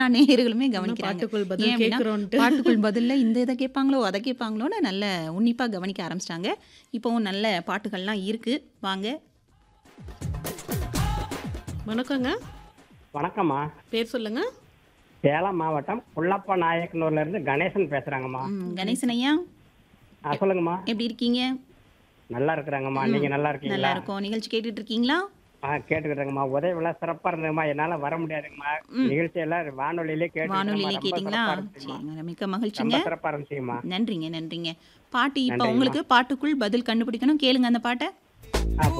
நேயர்களுமே கவனிக்கிறாங்க. பாட்டுக்குள் ஏன் பதில் அப்படின்னா, கேட்குறோன்ட்டு. பாட்டுக்குள் பதில்ல இந்த இத கேட்பாங்களோ, அத கேட்பாங்களோன்னு நல்ல உன்னிப்பா கவனிக்க ஆரம்பிச்சுட்டாங்க. இப்பவும் நல்ல பாட்டுகள்லாம் இருக்கு. வாங்க. வணக்கங்க. வணக்கம்மா பேர் சொல்லுங்க. சேலம் மாவட்டம் குள்ளப்ப நாயக்கனூர்ல இருந்து கணேசன் பேசுறாங்கம்மா ம், கணேசன் ஐயா ஆ சொல்லுங்கம்மா எப்படி இருக்கீங்க? நல்லா இருக்கிறாங்கம்மா நீங்க நல்லா நல்லா இருக்கீங்களா இருக்கோம். நிகழ்ச்சி கேட்டுட்டு இருக்கீங்களா? ஆ கேட்டுக்கிட்டேங்கம்மா உதவிலாம் சிறப்பா இருந்ததும்மா என்னால வர முடியாதுங்கம்மா நிகழ்ச்சி எல்லாம் வானொலியிலே கேட்டு வானொலியிலே ரொம்ப கேட்டீங்களா? சிறப்பா இருந்துச்சுங்கம்மா சரிங்க. மிக்க ரொம்ப மகிழ்ச்சிங்க. சிறப்பா இருந்துச்சுங்கம்மா நன்றிங்க, நன்றிங்க. பாட்டு இப்ப நன்றிங்கம்மா. உங்களுக்கு பாட்டுக்குள் பதில் கண்டுபிடிக்கணும். கேளுங்க அந்த பாட்ட. ஆ